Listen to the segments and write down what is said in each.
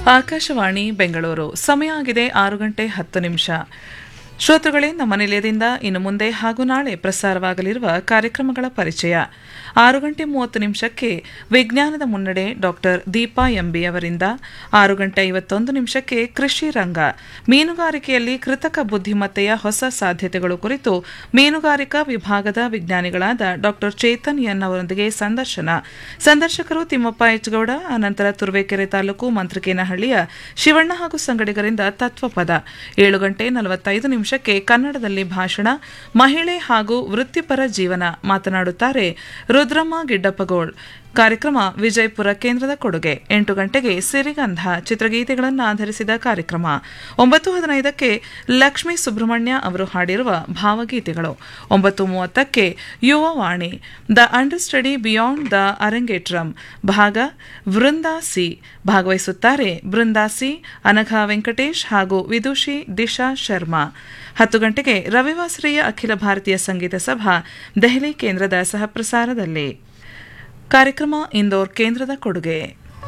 ಆಕಾಶವಾಣಿ ಬೆಂಗಳೂರು ಸಮಯ ಆಗಿದೆ ಆರು ಗಂಟೆ ಹತ್ತು ನಿಮಿಷ ಶ್ರೋತೃಗಳೇ ನಮ್ಮ ನಿಲಯದಿಂದ ಇನ್ನು ಮುಂದೆ ಹಾಗೂ ನಾಳೆ ಪ್ರಸಾರವಾಗಲಿರುವ ಕಾರ್ಯಕ್ರಮಗಳ ಪರಿಚಯ ಆರು ಗಂಟೆ ಮೂವತ್ತು ನಿಮಿಷಕ್ಕೆ ವಿಜ್ಞಾನದ ಮುನ್ನಡೆ ಡಾಕ್ಟರ್ ದೀಪಾ ಎಂಬಿ ಅವರಿಂದ ಆರು ಗಂಟೆ ಐವತ್ತೊಂದು ನಿಮಿಷಕ್ಕೆ ಕೃಷಿ ರಂಗ ಮೀನುಗಾರಿಕೆಯಲ್ಲಿ ಕೃತಕ ಬುದ್ಧಿಮತ್ತೆಯ ಹೊಸ ಸಾಧ್ಯತೆಗಳು ಕುರಿತು ಮೀನುಗಾರಿಕಾ ವಿಭಾಗದ ವಿಜ್ಞಾನಿಗಳಾದ ಡಾಕ್ಟರ್ ಚೇತನ್ ಎನ್ ಅವರೊಂದಿಗೆ ಸಂದರ್ಶನ ಸಂದರ್ಶಕರು ತಿಮ್ಮಪ್ಪ ಎಚ್ಗೌಡ ಅನಂತರ ತುರುವೇಕೆರೆ ತಾಲೂಕು ಮಂತ್ರಿಕೇನಹಳ್ಳಿಯ ಶಿವಣ್ಣ ಹಾಗೂ ಸಂಗಡಿಗರಿಂದ ತತ್ವಪದ ಏಳು ಗಂಟೆ ನಲವತ್ತೈದು ನಿಮಿಷಕ್ಕೆ ಕನ್ನಡದಲ್ಲಿ ಭಾಷಣ ಮಹಿಳೆ ಹಾಗೂ ವೃತ್ತಿಪರ ಜೀವನ ಮಾತನಾಡುತ್ತಾರೆ ರುದ್ರಮ್ಮ ಗಿಡ್ಡಪ್ಪಗೋಳ್ ಕಾರ್ಯಕ್ರಮ ವಿಜಯಪುರ ಕೇಂದ್ರದ ಕೊಡುಗೆ ಎಂಟು ಗಂಟೆಗೆ ಸಿರಿಗಂಧ ಚಿತ್ರಗೀತೆಗಳನ್ನು ಆಧರಿಸಿದ ಕಾರ್ಯಕ್ರಮ ಒಂಬತ್ತು ಹದಿನೈದಕ್ಕೆ ಲಕ್ಷ್ಮೀ ಸುಬ್ರಹ್ಮಣ್ಯ ಅವರು ಹಾಡಿರುವ ಭಾವಗೀತೆಗಳು ಒಂಬತ್ತು ಮೂವತ್ತಕ್ಕೆ Yuvavani the understudy beyond the arangetram ಭಾಗ ವೃಂದಾ ಸಿ ಭಾಗವಹಿಸುತ್ತಾರೆ ಬೃಂದಾ ಸಿ ಅನಘಾ ವೆಂಕಟೇಶ್ ಹಾಗೂ ವಿದುಷಿ ದಿಶಾ ಶರ್ಮಾ ಹತ್ತು ಗಂಟೆಗೆ ರವಿವಾಸರಿಯ ಅಖಿಲ ಭಾರತೀಯ ಸಂಗೀತ ಸಭಾ ದೆಹಲಿ ಕೇಂದ್ರದ ಸಹಪ್ರಸಾರದಲ್ಲಿ ಕಾರ್ಯಕ್ರಮ ಇಂದೋರ್ ಕೇಂದ್ರದ ಕೊಡುಗೆ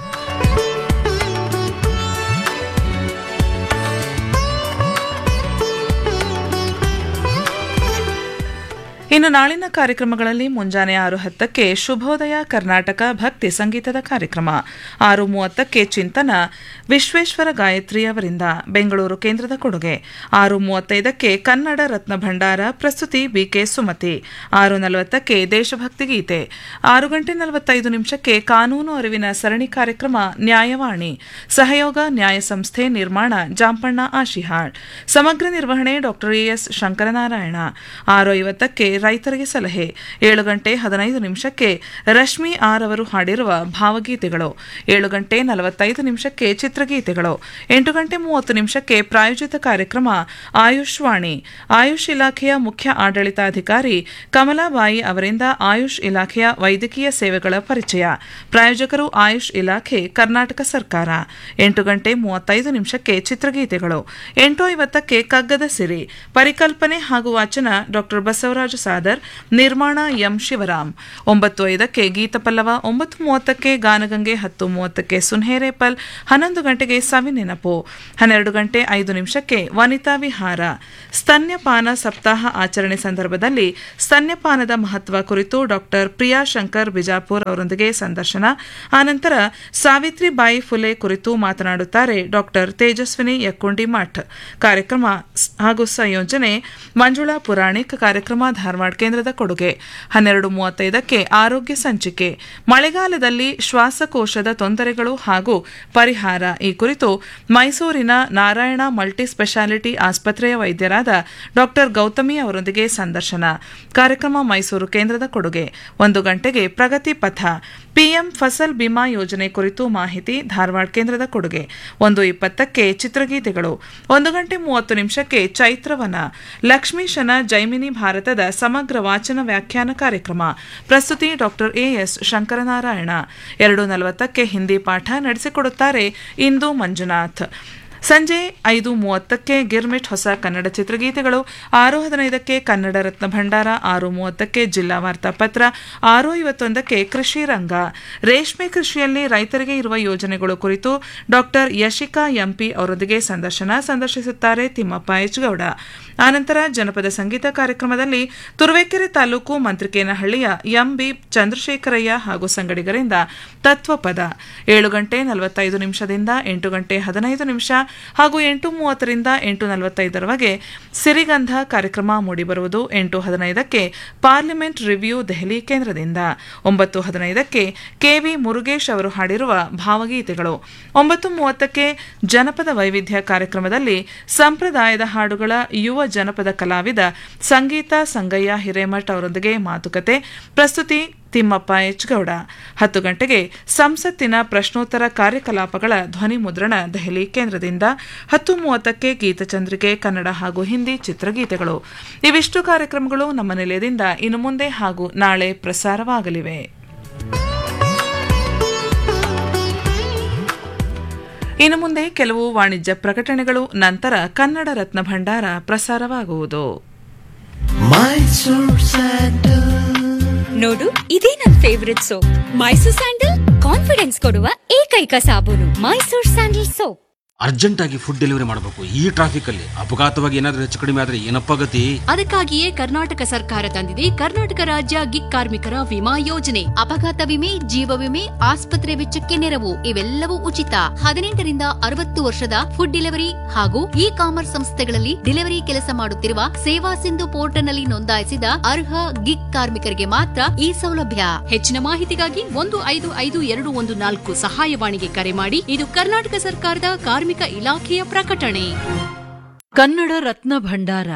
ಇನ್ನು ನಾಳಿನ ಕಾರ್ಯಕ್ರಮಗಳಲ್ಲಿ ಮುಂಜಾನೆ ಆರು ಹತ್ತಕ್ಕೆ ಶುಭೋದಯ ಕರ್ನಾಟಕ ಭಕ್ತಿ ಸಂಗೀತದ ಕಾರ್ಯಕ್ರಮ ಆರು ಮೂವತ್ತಕ್ಕೆ ಚಿಂತನ ವಿಶ್ವೇಶ್ವರ ಗಾಯತ್ರಿ ಅವರಿಂದ ಬೆಂಗಳೂರು ಕೇಂದ್ರದ ಕೊಡುಗೆ ಆರು ಮೂವತ್ತೈದಕ್ಕೆ ಕನ್ನಡ ರತ್ನ ಭಂಡಾರ ಪ್ರಸ್ತುತಿ ಬಿಕೆ ಸುಮತಿ ಆರು ನಲವತ್ತಕ್ಕೆ ದೇಶಭಕ್ತಿ ಗೀತೆ ಆರು ಗಂಟೆ ನಲವತ್ತೈದು ನಿಮಿಷಕ್ಕೆ ಕಾನೂನು ಅರಿವಿನ ಸರಣಿ ಕಾರ್ಯಕ್ರಮ ನ್ಯಾಯವಾಣಿ ಸಹಯೋಗ ನ್ಯಾಯ ಸಂಸ್ಥೆ ನಿರ್ಮಾಣ ಜಾಂಪಣ್ಣ ಆಶಿಹಾಳ್ ಸಮಗ್ರ ನಿರ್ವಹಣೆ ಡಾಕ್ಟರ್ ಎಸ್ ಶಂಕರನಾರಾಯಣ ಆರು ಐವತ್ತಕ್ಕೆ ರೈತರಿಗೆ ಸಲಹೆ ಏಳು ಗಂಟೆ ಹದಿನೈದು ನಿಮಿಷಕ್ಕೆ ರಶ್ಮಿ ಆರ್ ಅವರು ಹಾಡಿರುವ ಭಾವಗೀತೆಗಳು ಏಳು ಗಂಟೆ ನಲವತ್ತೈದು ನಿಮಿಷಕ್ಕೆ ಚಿತ್ರಗೀತೆಗಳು ಎಂಟು ಗಂಟೆ ಮೂವತ್ತು ನಿಮಿಷಕ್ಕೆ ಪ್ರಾಯೋಜಿತ ಕಾರ್ಯಕ್ರಮ ಆಯುಷ್ ವಾಣಿ ಆಯುಷ್ ಇಲಾಖೆಯ ಮುಖ್ಯ ಆಡಳಿತಾಧಿಕಾರಿ ಕಮಲಾಬಾಯಿ ಅವರಿಂದ ಆಯುಷ್ ಇಲಾಖೆಯ ವೈದ್ಯಕೀಯ ಸೇವೆಗಳ ಪರಿಚಯ ಪ್ರಾಯೋಜಕರು ಆಯುಷ್ ಇಲಾಖೆ ಕರ್ನಾಟಕ ಸರ್ಕಾರ ಎಂಟು ಗಂಟೆ ಮೂವತ್ತೈದು ನಿಮಿಷಕ್ಕೆ ಚಿತ್ರಗೀತೆಗಳು ಎಂಟು ಐವತ್ತಕ್ಕೆ ಕಗ್ಗದ ಸಿರಿ ಪರಿಕಲ್ಪನೆ ಹಾಗೂ ವಾಚನ ಡಾಕ್ಟರ್ ಬಸವರಾಜ ಸಾದರ್ ನಿರ್ಮಾಣ ಎಂ ಶಿವರಾಮ್ ಒಂಬತ್ತು ಐದಕ್ಕೆ ಗೀತಪಲ್ಲವ ಒಂಬತ್ತು ಮೂವತ್ತಕ್ಕೆ ಗಾನಗಂಗೆ ಹತ್ತು ಮೂವತ್ತಕ್ಕೆ ಸುನ್ಹೇರೇಪಲ್ ಹನ್ನೊಂದು ಗಂಟೆಗೆ ಸವಿ ನೆನಪು ಹನ್ನೆರಡು ಗಂಟೆ ಐದು ನಿಮಿಷಕ್ಕೆ ವನಿತಾ ವಿಹಾರ ಸ್ತನ್ಯಪಾನ ಸಪ್ತಾಹ ಆಚರಣೆ ಸಂದರ್ಭದಲ್ಲಿ ಸ್ತನ್ಯಪಾನದ ಮಹತ್ವ ಕುರಿತು ಡಾಕ್ಟರ್ ಪ್ರಿಯಾ ಶಂಕರ್ ಬಿಜಾಪುರ್ ಅವರೊಂದಿಗೆ ಸಂದರ್ಶನ ಆನಂತರ ಸಾವಿತ್ರಿಬಾಯಿ ಫುಲೆ ಕುರಿತು ಮಾತನಾಡುತ್ತಾರೆ ಡಾಕ್ಟರ್ ತೇಜಸ್ವಿನಿ ಯಕ್ಕುಂಡಿ ಮಠ್ ಕಾರ್ಯಕ್ರಮ ಹಾಗೂ ಸಂಯೋಜನೆ ಮಂಜುಳಾ ಪುರಾಣಿಕ್ ಕಾರ್ಯಕ್ರಮ ಧಾರವಾಡ ಕೇಂದ್ರದ ಕೊಡುಗೆ ಹನ್ನೆರಡು ಮೂವತ್ತೈದಕ್ಕೆ ಆರೋಗ್ಯ ಸಂಚಿಕೆ ಮಳೆಗಾಲದಲ್ಲಿ ಶ್ವಾಸಕೋಶದ ತೊಂದರೆಗಳು ಹಾಗೂ ಪರಿಹಾರ ಈ ಕುರಿತು ಮೈಸೂರಿನ ನಾರಾಯಣ ಮಲ್ಟಿ ಸ್ಪೆಷಾಲಿಟಿ ಆಸ್ಪತ್ರೆಯ ವೈದ್ಯರಾದ ಡಾಕ್ಟರ್ ಗೌತಮಿ ಅವರೊಂದಿಗೆ ಸಂದರ್ಶನ ಕಾರ್ಯಕ್ರಮ ಮೈಸೂರು ಕೇಂದ್ರದ ಕೊಡುಗೆ ಒಂದು ಗಂಟೆಗೆ ಪ್ರಗತಿ ಪಥ ಪಿಎಂ ಫಸಲ್ ಬಿಮಾ ಯೋಜನೆ ಕುರಿತು ಮಾಹಿತಿ ಧಾರವಾಡ ಕೇಂದ್ರದ ಕೊಡುಗೆ ಒಂದು ಇಪ್ಪತ್ತಕ್ಕೆ ಚಿತ್ರಗೀತೆಗಳು ಒಂದು ಗಂಟೆ ಮೂವತ್ತು ನಿಮಿಷಕ್ಕೆ ಚೈತ್ರವನ ಲಕ್ಷ್ಮೀಶನ ಜೈಮಿನಿ ಭಾರತದ ಸಮಗ್ರ ವಾಚನ ವ್ಯಾಖ್ಯಾನ ಕಾರ್ಯಕ್ರಮ ಪ್ರಸ್ತುತಿ ಡಾಕ್ಟರ್ ಎಎಸ್ ಶಂಕರನಾರಾಯಣ ಎರಡು ನಲವತ್ತಕ್ಕೆ ಹಿಂದಿ ಪಾಠ ನಡೆಸಿಕೊಡುತ್ತಾರೆ ಇಂದು ಮಂಜುನಾಥ್ ಸಂಜೆ ಐದು ಮೂವತ್ತಕ್ಕೆ ಗಿರ್ಮಿಟ್ ಹೊಸ ಕನ್ನಡ ಚಿತ್ರಗೀತೆಗಳು ಆರು ಹದಿನೈದಕ್ಕೆ ಕನ್ನಡ ರತ್ನ ಭಂಡಾರ ಆರು ಮೂವತ್ತಕ್ಕೆ ಜಿಲ್ಲಾ ವಾರ್ತಾಪತ್ರ ಆರು ಐವತ್ತೊಂದಕ್ಕೆ ಕೃಷಿ ರಂಗ ರೇಷ್ಮೆ ಕೃಷಿಯಲ್ಲಿ ರೈತರಿಗೆ ಇರುವ ಯೋಜನೆಗಳು ಕುರಿತು ಡಾಕ್ಟರ್ ಯಶಿಕಾ ಎಂಪಿ ಅವರೊಂದಿಗೆ ಸಂದರ್ಶನ ಸಂದರ್ಶಿಸುತ್ತಾರೆ ತಿಮ್ಮಪ್ಪ ಎಚ್ಗೌಡ ಆನಂತರ ಜನಪದ ಸಂಗೀತ ಕಾರ್ಯಕ್ರಮದಲ್ಲಿ ತುರುವೇಕೆರೆ ತಾಲೂಕು ಮಂತ್ರಿಕೇನಹಳ್ಳಿಯ ಎಂಬಿ ಚಂದ್ರಶೇಖರಯ್ಯ ಹಾಗೂ ಸಂಗಡಿಗರಿಂದ ತತ್ವಪದ ಏಳು ಗಂಟೆ ನಲವತ್ತೈದು ನಿಮಿಷದಿಂದ ಎಂಟು ಗಂಟೆ ಹದಿನೈದು ನಿಮಿಷ ಹಾಗೂ ಎಂಟು ಮೂವತ್ತರಿಂದ ಎಂಟು ನಲವತ್ತೈದರವರೆಗೆ ಸಿರಿಗಂಧ ಕಾರ್ಯಕ್ರಮ ಮೂಡಿಬರುವುದು ಎಂಟು ಹದಿನೈದಕ್ಕೆ ಪಾರ್ಲಿಮೆಂಟ್ ರಿವ್ಯೂ ದೆಹಲಿ ಕೇಂದ್ರದಿಂದ ಒಂಬತ್ತು ಹದಿನೈದಕ್ಕೆ ಕೆವಿ ಮುರುಗೇಶ್ ಅವರು ಹಾಡಿರುವ ಭಾವಗೀತೆಗಳು ಒಂಬತ್ತು ಮೂವತ್ತಕ್ಕೆ ಜನಪದ ವೈವಿಧ್ಯ ಕಾರ್ಯಕ್ರಮದಲ್ಲಿ ಸಂಪ್ರದಾಯದ ಹಾಡುಗಳ ಯುವ ಜನಪದ ಕಲಾವಿದ ಸಂಗೀತ ಸಂಗಯ್ಯ ಹಿರೇಮಠ್ ಅವರೊಂದಿಗೆ ಮಾತುಕತೆ ಪ್ರಸ್ತುತಿ ತಿಮ್ಮಪ್ಪ ಎಚ್ಗೌಡ ಹತ್ತು ಗಂಟೆಗೆ ಸಂಸತ್ತಿನ ಪ್ರಶ್ನೋತ್ತರ ಕಾರ್ಯಕಲಾಪಗಳ ಧ್ವನಿ ಮುದ್ರಣ ದೆಹಲಿ ಕೇಂದ್ರದಿಂದ ಹತ್ತು ಮೂವತ್ತಕ್ಕೆ ಗೀತಚಂದ್ರಿಕೆ ಕನ್ನಡ ಹಾಗೂ ಹಿಂದಿ ಚಿತ್ರಗೀತೆಗಳು ಇವಿಷ್ಟು ಕಾರ್ಯಕ್ರಮಗಳು ನಮ್ಮ ನಿಲಯದಿಂದ ಇನ್ನು ಮುಂದೆ ಹಾಗೂ ನಾಳೆ ಪ್ರಸಾರವಾಗಲಿವೆ ಇನ್ನು ಮುಂದೆ ಕೆಲವು ವಾಣಿಜ್ಯ ಪ್ರಕಟಣೆಗಳು ನಂತರ ಕನ್ನಡ ರತ್ನ ಭಂಡಾರ ಪ್ರಸಾರವಾಗುವುದು ಮೈಸೂರ್ ಸ್ಯಾಂಡಲ್ ನೋಡು ಇದೇ ನನ್ favourite soap Mysore sandal confidence ಕೊಡುವ ಏಕೈಕ ಸಾಬೂನು ಮೈಸೂರ್ ಸ್ಯಾಂಡಲ್ ಸೋಪ್ ಅರ್ಜೆಂಟ್ ಆಗಿ ಫುಡ್ ಡೆಲಿವರಿ ಮಾಡಬೇಕು ಈ ಟ್ರಾಫಿಕ್ ಅಲ್ಲಿ ಅಪಘಾತವಾಗಿ ಏನಾದ್ರೂ ಹೆಚ್ಚು ಕಡಿಮೆ ಆದ್ರೆ ಏನಪ್ಪ ಗತಿ ಅದಕ್ಕಾಗಿಯೇ ಕರ್ನಾಟಕ ಸರ್ಕಾರ ತಂದಿದೆ ಕರ್ನಾಟಕ ರಾಜ್ಯ ಗಿಗ್ ಕಾರ್ಮಿಕರ ವಿಮಾ ಯೋಜನೆ ಅಪಘಾತ ವಿಮೆ ಜೀವ ವಿಮೆ ಆಸ್ಪತ್ರೆ ವೆಚ್ಚಕ್ಕೆ ನೆರವು ಇವೆಲ್ಲವೂ ಉಚಿತ ಹದಿನೆಂಟರಿಂದ ಅರವತ್ತು ವರ್ಷದ ಫುಡ್ ಡೆಲಿವರಿ ಹಾಗೂ ಇ ಕಾಮರ್ಸ್ ಸಂಸ್ಥೆಗಳಲ್ಲಿ ಡೆಲಿವರಿ ಕೆಲಸ ಮಾಡುತ್ತಿರುವ ಸೇವಾ ಸಿಂಧು ಪೋರ್ಟಲ್ನಲ್ಲಿ ನೋಂದಾಯಿಸಿದ ಅರ್ಹ ಗಿಗ್ ಕಾರ್ಮಿಕರಿಗೆ ಮಾತ್ರ ಈ ಸೌಲಭ್ಯ ಹೆಚ್ಚಿನ ಮಾಹಿತಿಗಾಗಿ ಒಂದು ಐದು ಐದು ಎರಡು ಒಂದು ನಾಲ್ಕು ಸಹಾಯವಾಣಿಗೆ ಕರೆ ಮಾಡಿ ಇದು ಕರ್ನಾಟಕ ಸರ್ಕಾರದ ಕಾರ್ಮಿಕ ಇಲಾಖೆಯ ಪ್ರಕಟಣೆ ಕನ್ನಡ ರತ್ನ ಭಂಡಾರ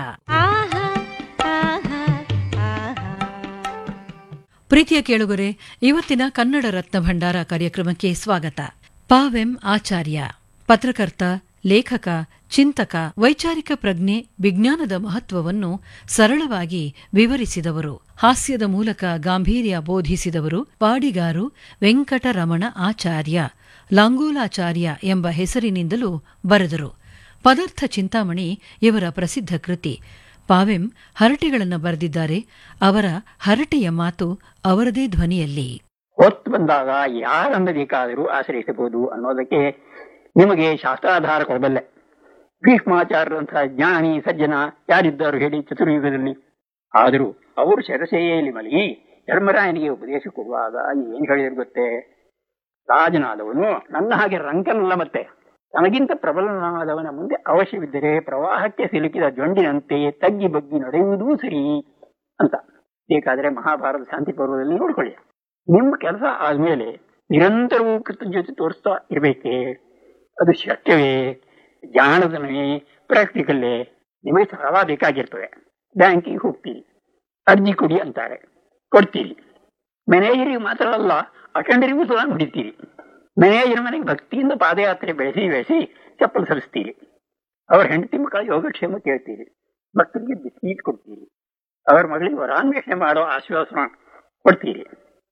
ಪ್ರೀತಿಯ ಕೇಳುಗರೆ ಇವತ್ತಿನ ಕನ್ನಡ ರತ್ನ ಭಂಡಾರ ಕಾರ್ಯಕ್ರಮಕ್ಕೆ ಸ್ವಾಗತ ಪಾವೆಂ ಆಚಾರ್ಯ ಪತ್ರಕರ್ತ ಲೇಖಕ ಚಿಂತಕ ವೈಚಾರಿಕ ಪ್ರಜ್ಞೆ ವಿಜ್ಞಾನದ ಮಹತ್ವವನ್ನು ಸರಳವಾಗಿ ವಿವರಿಸಿದವರು ಹಾಸ್ಯದ ಮೂಲಕ ಗಾಂಭೀರ್ಯ ಬೋಧಿಸಿದವರು ಪಾಡಿಗಾರು ವೆಂಕಟರಮಣ ಆಚಾರ್ಯ ಲಾಂಗೋಲಾಚಾರ್ಯ ಎಂಬ ಹೆಸರಿನಿಂದಲೂ ಬರೆದರು ಪದಾರ್ಥ ಚಿಂತಾಮಣಿ ಇವರ ಪ್ರಸಿದ್ಧ ಕೃತಿ ಪಾವೆಂ ಹರಟೆಗಳನ್ನು ಬರೆದಿದ್ದಾರೆ ಅವರ ಹರಟೆಯ ಮಾತು ಅವರದೇ ಧ್ವನಿಯಲ್ಲಿ ಹೊತ್ತು ಬಂದಾಗ ಯಾರನ್ನ ಬೇಕಾದರೂ ಆಶ್ರಯಿಸಬಹುದು ಅನ್ನೋದಕ್ಕೆ ನಿಮಗೆ ಶಾಸ್ತ್ರಾಧಾರ ಕೊಡಬಲ್ಲೆ ಭೀಷ್ಮಾಚಾರ್ಯರಂತಹ ಜ್ಞಾನಿ ಸಜ್ಜನ ಯಾರಿದ್ದಾರು ಹೇಳಿ ಚತುರ್ಯುಗದಲ್ಲಿ ಆದರೂ ಅವರು ಶರಸೆಯಲ್ಲಿ ಮಲಗಿ ಧರ್ಮರಾಯನಿಗೆ ಉಪದೇಶ ಕೊಡುವಾಗ ಏನ್ ಹೇಳಿದ್ರು ಗೊತ್ತೇ ರಾಜನಾದವನು ನನ್ನ ಹಾಗೆ ರಂಕನಲ್ಲ ಮತ್ತೆ ತನಗಿಂತ ಪ್ರಬಲನಾದವನ ಮುಂದೆ ಅವಶ್ಯವಿದ್ದರೆ ಪ್ರವಾಹಕ್ಕೆ ಸಿಲುಕಿದ ಜೊಂಡಿನಂತೆ ತಗ್ಗಿ ಬಗ್ಗಿ ನಡೆಯುವುದೂ ಸರಿ ಅಂತ ಬೇಕಾದರೆ ಮಹಾಭಾರತ ಶಾಂತಿ ಪರ್ವದಲ್ಲಿ ನೋಡ್ಕೊಳ್ಳಿ ನಿಮ್ಮ ಕೆಲಸ ಆದ್ಮೇಲೆ ನಿರಂತರವೂ ಕೃತಜ್ಞತೆ ತೋರಿಸ್ತಾ ಇರ್ಬೇಕೇ ಅದು ಶಕ್ಯವೇ ಜ್ಞಾನದನೇ ಪ್ರಾಕ್ಟಿಕಲ್ಲೇ ನಿಮಗೆ ಸಾಲ ಬೇಕಾಗಿರ್ತದೆ ಬ್ಯಾಂಕಿಗೆ ಹೋಗ್ತೀರಿ ಅರ್ಜಿ ಕೊಡಿ ಅಂತಾರೆ ಕೊಡ್ತೀರಿ ಮ್ಯಾನೇಜರಿಗೆ ಮಾತ್ರ ಅಲ್ಲ ಅಟೆಂಡರಿಗೂ ಸಹ ನುಡಿತೀರಿ ಮ್ಯಾನೇಜರ್ ಮನೆಗೆ ಭಕ್ತಿಯಿಂದ ಪಾದಯಾತ್ರೆ ಬೆಳೆಸಿ ಬೆಳೆಸಿ ಚಪ್ಪಲ್ ಸಲ್ಲಿಸ್ತೀರಿ ಅವ್ರ ಹೆಂಡತಿ ಮಕ್ಕಳ ಯೋಗಕ್ಷೇಮ ಕೇಳ್ತೀರಿ ಭಕ್ತರಿಗೆ ಬಿಸ್ಕೀಟ್ ಕೊಡ್ತೀರಿ ಅವ್ರ ಮಗಳಿಗೆ ವರಾನ್ವೇಷಣೆ ಮಾಡೋ ಆಶ್ವಾಸನ ಕೊಡ್ತೀರಿ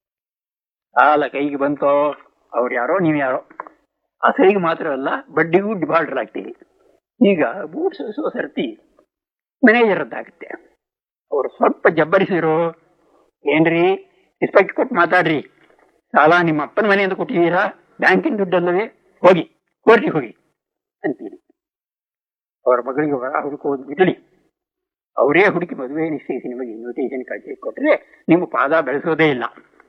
ಸಾಲ ಕೈಗೆ ಬಂತೋ ಅವ್ರು ಯಾರೋ ನೀವು ಯಾರೋ ಅಸಲಿಗೆ ಮಾತ್ರ ಅಲ್ಲ ಬಡ್ಡಿಗೂ ಡಿಫಾಲ್ಟರ್ ಆಗ್ತೀರಿ ಈಗ ಬೂಟ್ ಸರಿಸುವ ಸರ್ತಿ ಮ್ಯಾನೇಜರ್ ಅದ್ದಾಗುತ್ತೆ ಅವರು ಸ್ವಲ್ಪ ಜಬ್ಬರಿಸಿರೋ ಏನ್ರಿ ರಿಸ್ಪೆಕ್ಟ್ ಕೊಟ್ಟು ಮಾತಾಡ್ರಿ ಸಾಲ ನಿಮ್ಮ ಅಪ್ಪನ ಮನೆಯಿಂದ ಕೊಟ್ಟಿದ್ದೀರಾ ಬ್ಯಾಂಕಿನ ದುಡ್ಡಲ್ಲವೇ ಹೋಗಿ ಕೋರ್ಟಿಗೆ ಹೋಗಿ ಅಂತೀರಿ ಅವರ ಮಗಳಿಗೆ ಹೊರ ಹುಡುಕೋದು ಬಿಡಲಿ ಅವರೇ ಹುಡುಕಿ ಮದುವೆ ನಿಶ್ಚಯಿಸಿ ನಿಮಗೆ ಇನ್ವಿಟೇಷನ್ ಕಳಿಸಿ ಕೊಟ್ಟರೆ ನಿಮ್ಮ ಪಾದ ಬೆಳೆಸೋದೇ ಇಲ್ಲ